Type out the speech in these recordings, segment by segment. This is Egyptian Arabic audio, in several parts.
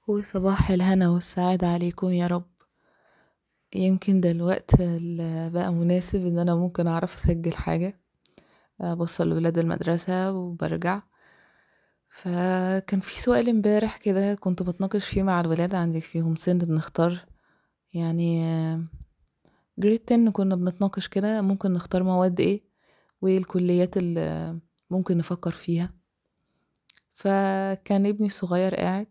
وصباح الهنا والسعادة عليكم يا رب يمكن ده الوقت اللي بقى مناسب ان انا ممكن اعرف اسجل حاجة بوصل ولاد المدرسة وبرجع فكان في سؤال امبارح كده كنت بتناقش فيه مع الولاد عندي فيهم سن بنختار يعني جريد 10 كنا بنتناقش كده ممكن نختار مواد ايه وايه الكليات اللي ممكن نفكر فيها فكان ابني الصغير قاعد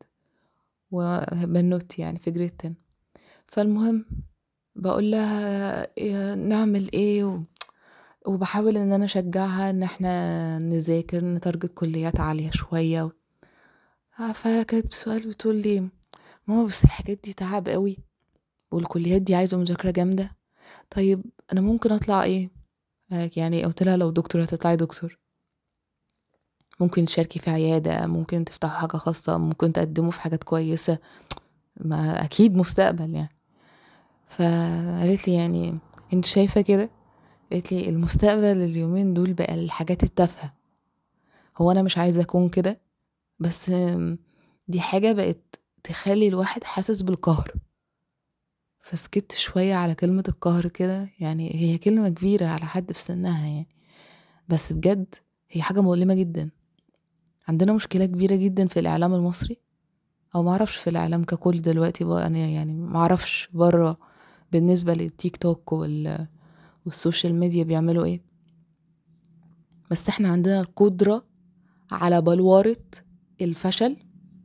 وبنوتي يعني في جريد 10 فالمهم بقول لها إيه نعمل ايه و... وبحاول ان انا اشجعها ان احنا نذاكر نتارجت كليات عالية شوية و... فكانت بسؤال بتقول لي ماما بس الحاجات دي تعب قوي والكليات دي عايزة مذاكرة جامدة طيب انا ممكن اطلع ايه يعني قلت لها لو دكتور هتطلعي دكتور ممكن تشاركي في عيادة ممكن تفتحوا حاجة خاصة ممكن تقدموا في حاجات كويسة ما أكيد مستقبل يعني فقالت لي يعني انت شايفة كده قالت لي المستقبل اليومين دول بقى الحاجات التافهة هو أنا مش عايزة أكون كده بس دي حاجة بقت تخلي الواحد حاسس بالقهر فسكت شوية على كلمة القهر كده يعني هي كلمة كبيرة على حد في سنها يعني بس بجد هي حاجة مؤلمة جدا عندنا مشكلة كبيرة جدا في الإعلام المصري أو معرفش في الإعلام ككل دلوقتي بقى أنا يعني معرفش برا بالنسبة للتيك توك وال والسوشيال ميديا بيعملوا ايه بس احنا عندنا القدرة على بلورة الفشل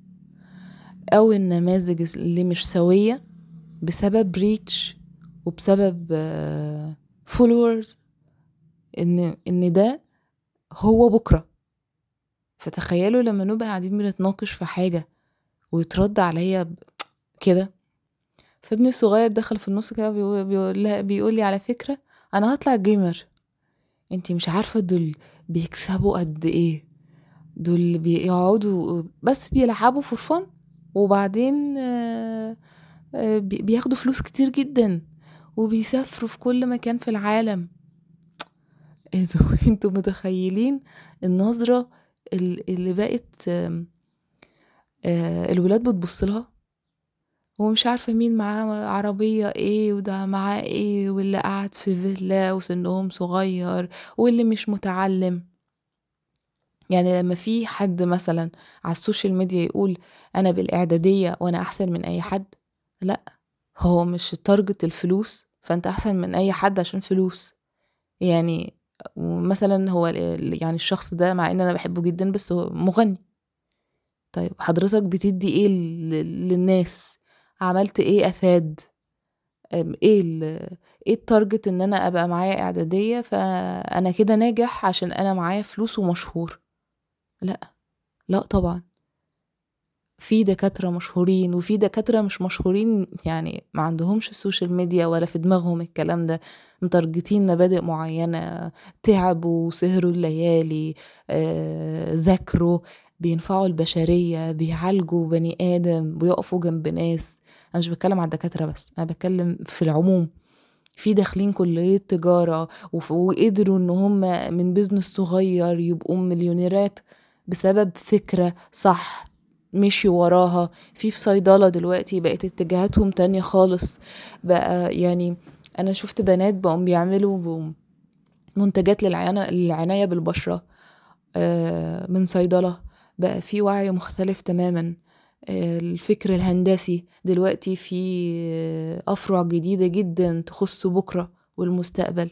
أو النماذج اللي مش سوية بسبب ريتش وبسبب فولورز ان ان ده هو بكره فتخيلوا لما نبقى قاعدين بنتناقش في حاجة ويترد عليا كده فابني الصغير دخل في النص كده بيقول, بيقول, بيقول لي على فكرة أنا هطلع جيمر انتي مش عارفة دول بيكسبوا قد ايه دول بيقعدوا بس بيلعبوا فور فن وبعدين بياخدوا فلوس كتير جدا وبيسافروا في كل مكان في العالم انتوا انتوا متخيلين النظرة اللي بقت الولاد بتبص لها ومش عارفة مين معاه عربية ايه وده معاه ايه واللي قاعد في فيلا وسنهم صغير واللي مش متعلم يعني لما في حد مثلا على السوشيال ميديا يقول انا بالاعدادية وانا احسن من اي حد لا هو مش تارجت الفلوس فانت احسن من اي حد عشان فلوس يعني مثلا هو يعني الشخص ده مع ان انا بحبه جدا بس هو مغني طيب حضرتك بتدي ايه للناس عملت ايه افاد ايه ايه التارجت ان انا ابقى معايا اعداديه فانا كده ناجح عشان انا معايا فلوس ومشهور لا لا طبعا في دكاترة مشهورين وفي دكاترة مش مشهورين يعني ما عندهمش السوشيال ميديا ولا في دماغهم الكلام ده مترجتين مبادئ معينة تعبوا وسهروا الليالي آه، ذاكروا بينفعوا البشرية بيعالجوا بني آدم بيقفوا جنب ناس أنا مش بتكلم على الدكاترة بس أنا بتكلم في العموم في داخلين كلية تجارة وقدروا إن هم من بيزنس صغير يبقوا مليونيرات بسبب فكرة صح مشيوا وراها في في صيدلة دلوقتي بقت اتجاهاتهم تانية خالص بقى يعني أنا شفت بنات بقوا بيعملوا منتجات للعناية, للعناية بالبشرة من صيدلة بقى في وعي مختلف تماما الفكر الهندسي دلوقتي في أفرع جديدة جدا تخص بكرة والمستقبل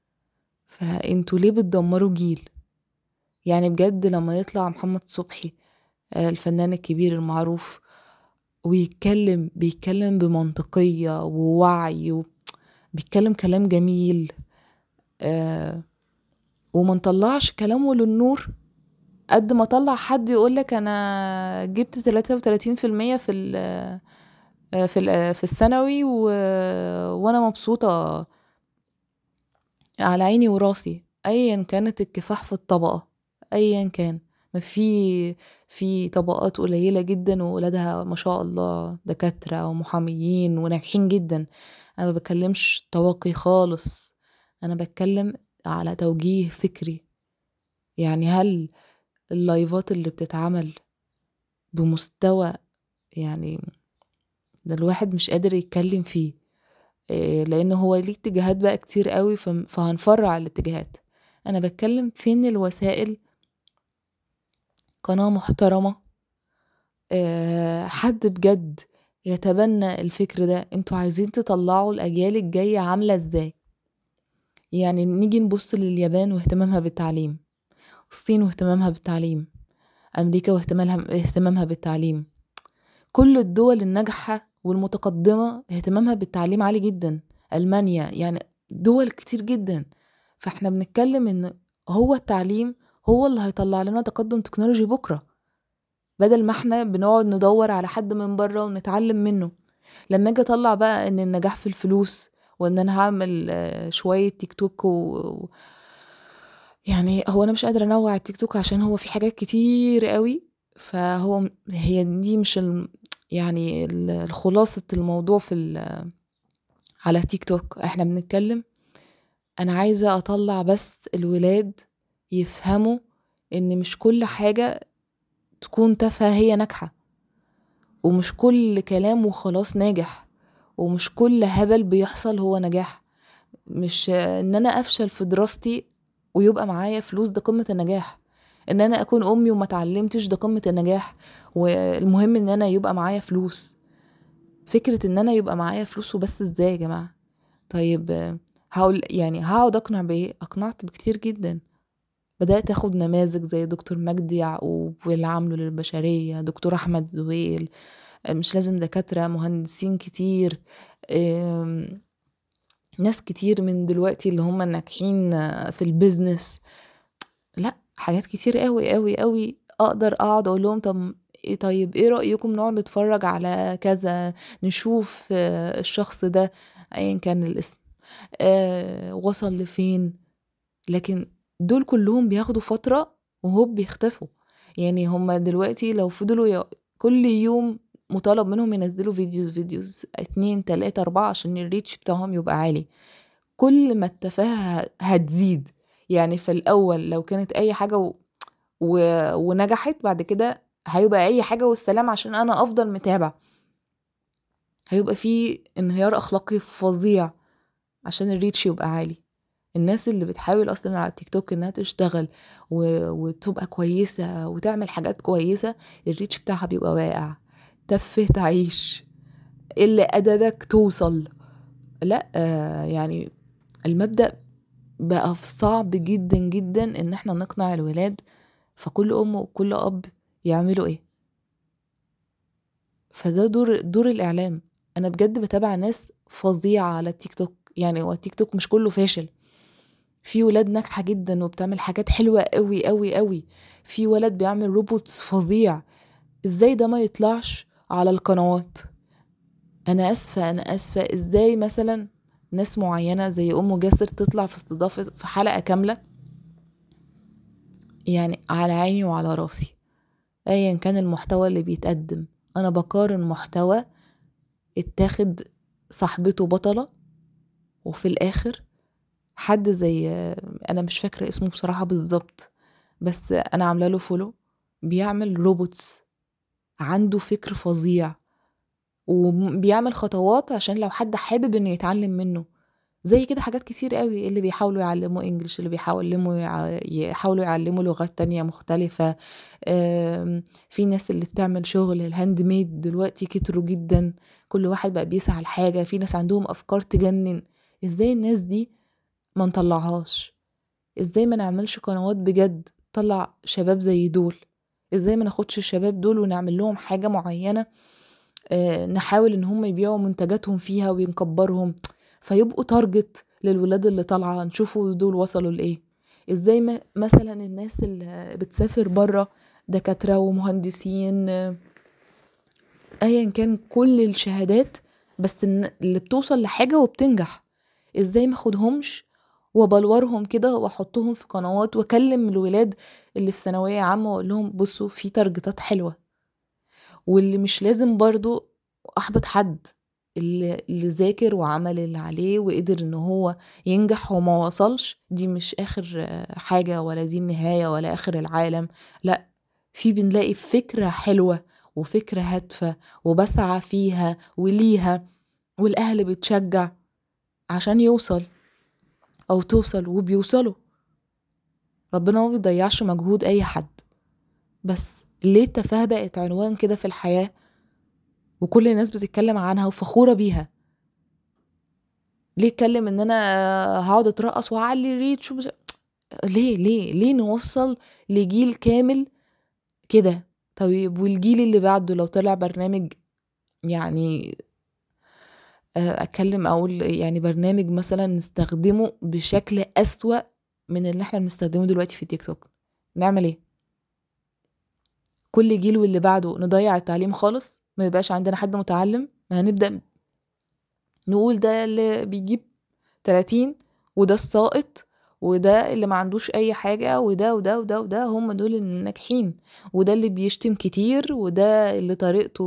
فانتوا ليه بتدمروا جيل يعني بجد لما يطلع محمد صبحي الفنان الكبير المعروف ويتكلم بيتكلم بمنطقية ووعي و... بيتكلم كلام جميل آه وما نطلعش كلامه للنور قد ما طلع حد يقولك انا جبت تلاتة وتلاتين في المية في ال في ال في الثانوي و... وانا مبسوطة على عيني وراسي ايا كانت الكفاح في الطبقة ايا كان ما في في طبقات قليلة جدا وولادها ما شاء الله دكاترة ومحاميين وناجحين جدا انا ما بتكلمش تواقي خالص انا بتكلم على توجيه فكري يعني هل اللايفات اللي بتتعمل بمستوى يعني ده الواحد مش قادر يتكلم فيه إيه، لان هو ليه اتجاهات بقى كتير قوي فم- فهنفرع الاتجاهات انا بتكلم فين الوسائل قناة محترمة آه، حد بجد يتبنى الفكر ده انتوا عايزين تطلعوا الاجيال الجاية عاملة ازاي يعني نيجي نبص لليابان واهتمامها بالتعليم الصين واهتمامها بالتعليم امريكا واهتمامها اهتمامها بالتعليم كل الدول الناجحة والمتقدمة اهتمامها بالتعليم عالي جدا ألمانيا يعني دول كتير جدا فاحنا بنتكلم ان هو التعليم هو اللي هيطلع لنا تقدم تكنولوجي بكرة بدل ما احنا بنقعد ندور على حد من بره ونتعلم منه لما اجي اطلع بقى ان النجاح في الفلوس وان انا هعمل آه، شوية تيك توك و... و- يعني هو انا مش قادرة انوع التيك توك عشان هو في حاجات كتير قوي فهو م- هي دي مش ال... يعني ال- خلاصة الموضوع في ال... على تيك توك احنا بنتكلم انا عايزة اطلع بس الولاد يفهموا ان مش كل حاجة تكون تافهة هي ناجحة ومش كل كلام وخلاص ناجح ومش كل هبل بيحصل هو نجاح مش آه، ان انا افشل في دراستي ويبقى معايا فلوس ده قمة النجاح ان انا اكون امي وما اتعلمتش ده قمة النجاح والمهم ان انا يبقى معايا فلوس فكرة ان انا يبقى معايا فلوس وبس ازاي يا جماعة طيب آه، هقول يعني هقعد اقنع بايه اقنعت بكتير جدا بدأت اخد نماذج زي دكتور مجدي يعقوب واللي عامله للبشرية دكتور احمد زويل آه، مش لازم دكاترة مهندسين كتير آم، ناس كتير من دلوقتي اللي هم ناجحين آه، في البيزنس لا حاجات كتير قوي قوي قوي اقدر اقعد اقول لهم طب ايه طيب ايه رأيكم نقعد نتفرج على كذا نشوف آه، الشخص ده ايا كان الاسم آه، وصل لفين لكن دول كلهم بياخدوا فترة وهوب بيختفوا يعني هما دلوقتي لو فضلوا ي... كل يوم مطالب منهم ينزلوا فيديوز فيديوز اتنين تلاتة اربعة عشان الريتش بتاعهم يبقى عالي كل ما التفاهة هتزيد يعني في الأول لو كانت أي حاجة و... و... ونجحت بعد كده هيبقى أي حاجة والسلام عشان أنا أفضل متابع هيبقى في انهيار أخلاقي فظيع عشان الريتش يبقى عالي الناس اللي بتحاول اصلا على التيك توك انها تشتغل و... وتبقى كويسه وتعمل حاجات كويسه الريتش بتاعها بيبقى واقع تفه تعيش اللي ادبك توصل لا آه يعني المبدا بقى صعب جدا جدا ان احنا نقنع الولاد فكل ام وكل اب يعملوا ايه فده دور دور الاعلام انا بجد بتابع ناس فظيعه على التيك توك يعني هو التيك توك مش كله فاشل في ولاد ناجحة جدا وبتعمل حاجات حلوة قوي قوي قوي في ولد بيعمل روبوتس فظيع ازاي ده ما يطلعش على القنوات انا اسفة انا اسفة ازاي مثلا ناس معينة زي ام جاسر تطلع في استضافة في حلقة كاملة يعني على عيني وعلى راسي ايا كان المحتوى اللي بيتقدم انا بقارن محتوى اتاخد صاحبته بطلة وفي الاخر حد زي انا مش فاكره اسمه بصراحه بالظبط بس انا عامله له فولو بيعمل روبوتس عنده فكر فظيع وبيعمل خطوات عشان لو حد حابب انه يتعلم منه زي كده حاجات كتير قوي اللي بيحاولوا يعلموا انجليش اللي بيحاولوا يع- يحاولوا يعلموا لغات تانية مختلفة آم، في ناس اللي بتعمل شغل الهاند ميد دلوقتي كتروا جدا كل واحد بقى بيسعى لحاجة في ناس عندهم افكار تجنن ازاي الناس دي ما نطلعهاش ازاي ما نعملش قنوات بجد تطلع شباب زي دول ازاي ما ناخدش الشباب دول ونعمل لهم حاجة معينة آه، نحاول ان هم يبيعوا منتجاتهم فيها ونكبرهم فيبقوا تارجت للولاد اللي طالعة نشوفوا دول وصلوا لإيه ازاي ما مثلا الناس اللي بتسافر برا دكاترة ومهندسين آه، ايا كان كل الشهادات بس إن- اللي بتوصل لحاجة وبتنجح ازاي ما اخدهمش وبلورهم كده واحطهم في قنوات واكلم الولاد اللي في ثانويه عامه واقول لهم بصوا في تارجتات حلوه واللي مش لازم برضو احبط حد اللي, اللي ذاكر وعمل اللي عليه وقدر ان هو ينجح وما وصلش دي مش اخر آه، حاجه ولا دي النهايه ولا اخر العالم لا في بنلاقي فكره حلوه وفكرة هادفة وبسعى فيها وليها والأهل بتشجع عشان يوصل أو توصل وبيوصلوا ربنا ما بيضيعش مجهود أي حد بس ليه التفاهة بقت عنوان كده في الحياة وكل الناس بتتكلم عنها وفخورة بيها ليه اتكلم ان انا هقعد اترقص واعلي ريتش ومش... ليه ليه ليه نوصل لجيل كامل كده طيب والجيل اللي بعده لو طلع برنامج يعني اتكلم اقول يعني برنامج مثلا نستخدمه بشكل اسوأ من اللي احنا بنستخدمه دلوقتي في التيك توك نعمل ايه كل جيل واللي بعده نضيع التعليم خالص ما يبقاش عندنا حد متعلم ما هنبدأ نقول ده اللي بيجيب 30 وده الساقط وده اللي ما عندوش اي حاجة وده وده وده وده هم دول الناجحين وده اللي بيشتم كتير وده اللي طريقته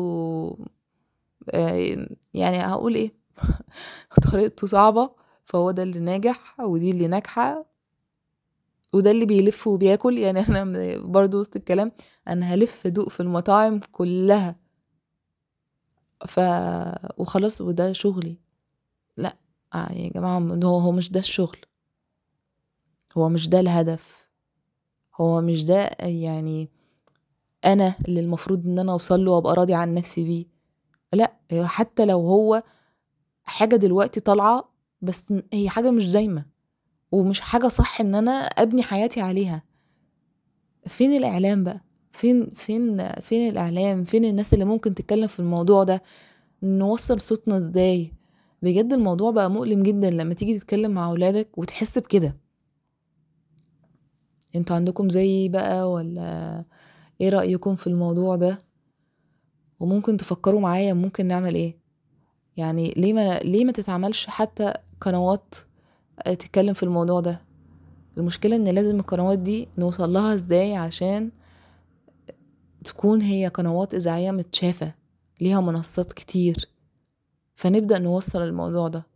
يعني هقول ايه طريقته صعبة فهو ده اللي ناجح ودي اللي ناجحة وده اللي بيلف وبياكل يعني انا برضو وسط الكلام انا هلف دوق في المطاعم كلها ف وخلاص وده شغلي لا يا جماعة هو هو مش ده الشغل هو مش ده الهدف هو مش ده يعني انا اللي المفروض ان انا اوصل له وابقى راضي عن نفسي بيه لا حتى لو هو حاجة دلوقتي طالعة بس هي حاجة مش دايمة ومش حاجة صح ان انا ابني حياتي عليها فين الاعلام بقى فين فين فين الاعلام فين الناس اللي ممكن تتكلم في الموضوع ده نوصل صوتنا ازاي بجد الموضوع بقى مؤلم جدا لما تيجي تتكلم مع اولادك وتحس بكده انتوا عندكم زي بقى ولا ايه رأيكم في الموضوع ده وممكن تفكروا معايا ممكن نعمل ايه يعني ليه ما ليه ما تتعملش حتى قنوات تتكلم في الموضوع ده المشكلة ان لازم القنوات دي نوصل لها ازاي عشان تكون هي قنوات اذاعية متشافة ليها منصات كتير فنبدأ نوصل الموضوع ده